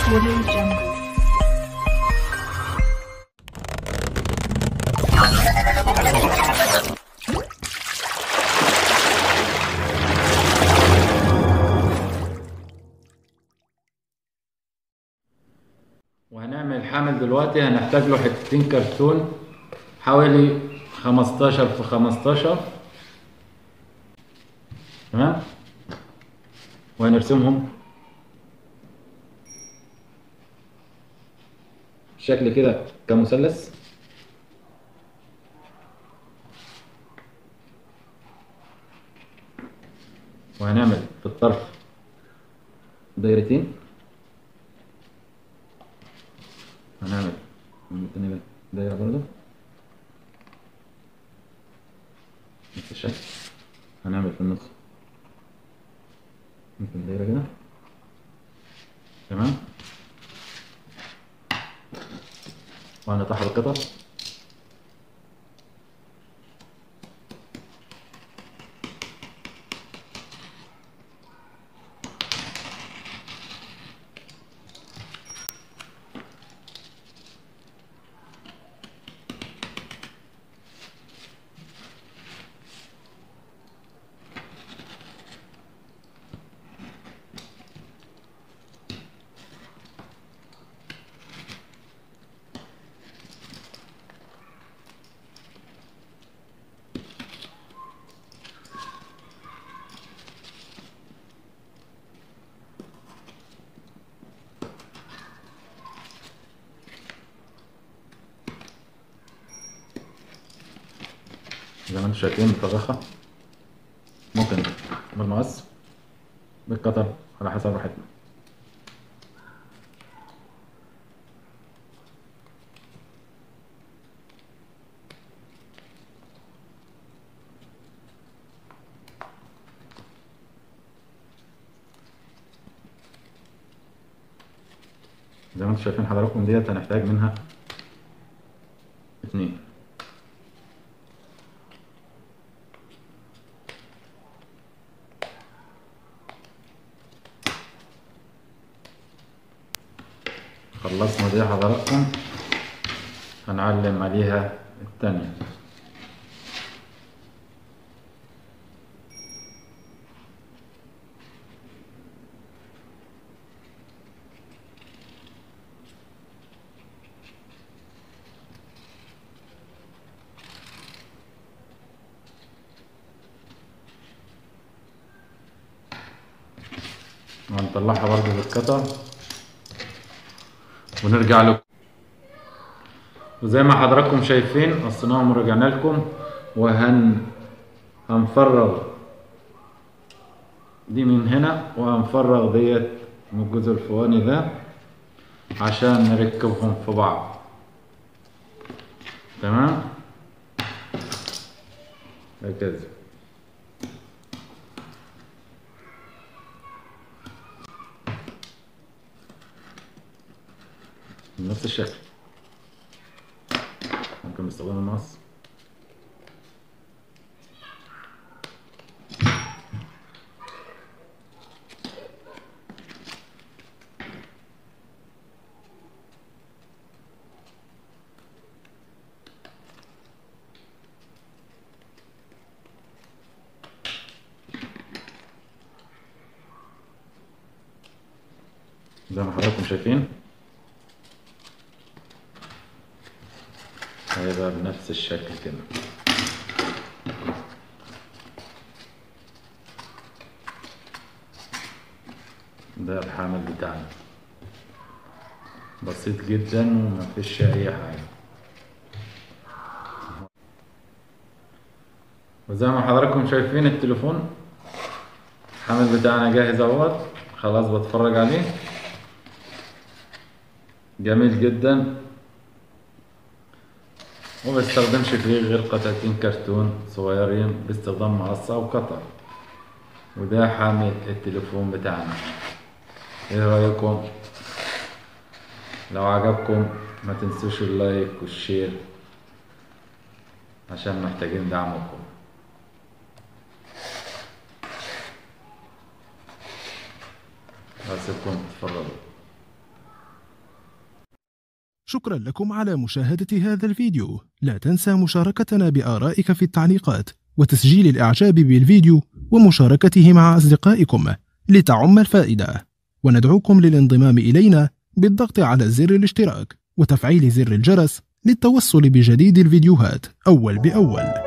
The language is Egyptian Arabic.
Audio Jungle. وهنعمل حامل دلوقتي هنحتاج له حتتين كرتون حوالي 15 في 15 تمام وهنرسمهم شكل كده كمثلث وهنعمل في الطرف دايرتين هنعمل من التاني ده دايرة برضه نفس الشكل هنعمل في النص ممكن دايرة كده تمام وهنطحن القطع زي ما انتم شايفين مفرخة ممكن بالمقص بالقطر على حسب راحتنا زي ما انتم شايفين حضراتكم ديت هنحتاج منها اتنين خلصنا دي حضراتكم هنعلم عليها التانية وهنطلعها برضه بالقطع ونرجع لكم وزي ما حضراتكم شايفين قصيناهم ورجعنا لكم وهن هنفرغ دي من هنا وهنفرغ ديت من الجزء الفوقاني ده عشان نركبهم في بعض تمام هكذا بنفس الشكل ممكن نستخدم المقص زي ما حضراتكم شايفين هيبقى بنفس الشكل كده ده الحامل بتاعنا بسيط جدا ومفيش اي حاجة وزي ما حضراتكم شايفين التليفون الحامل بتاعنا جاهز اهوت خلاص بتفرج عليه جميل جدا وما بستخدمش فيه غير قطعتين كرتون صغيرين باستخدام مقص او قطر وده حامل التليفون بتاعنا ايه رايكم لو عجبكم ما تنسوش اللايك والشير عشان محتاجين دعمكم بسيبكم تتفرجوا شكرا لكم على مشاهدة هذا الفيديو لا تنسى مشاركتنا بآرائك في التعليقات وتسجيل الإعجاب بالفيديو ومشاركته مع أصدقائكم لتعم الفائدة وندعوكم للانضمام إلينا بالضغط على زر الاشتراك وتفعيل زر الجرس للتوصل بجديد الفيديوهات أول بأول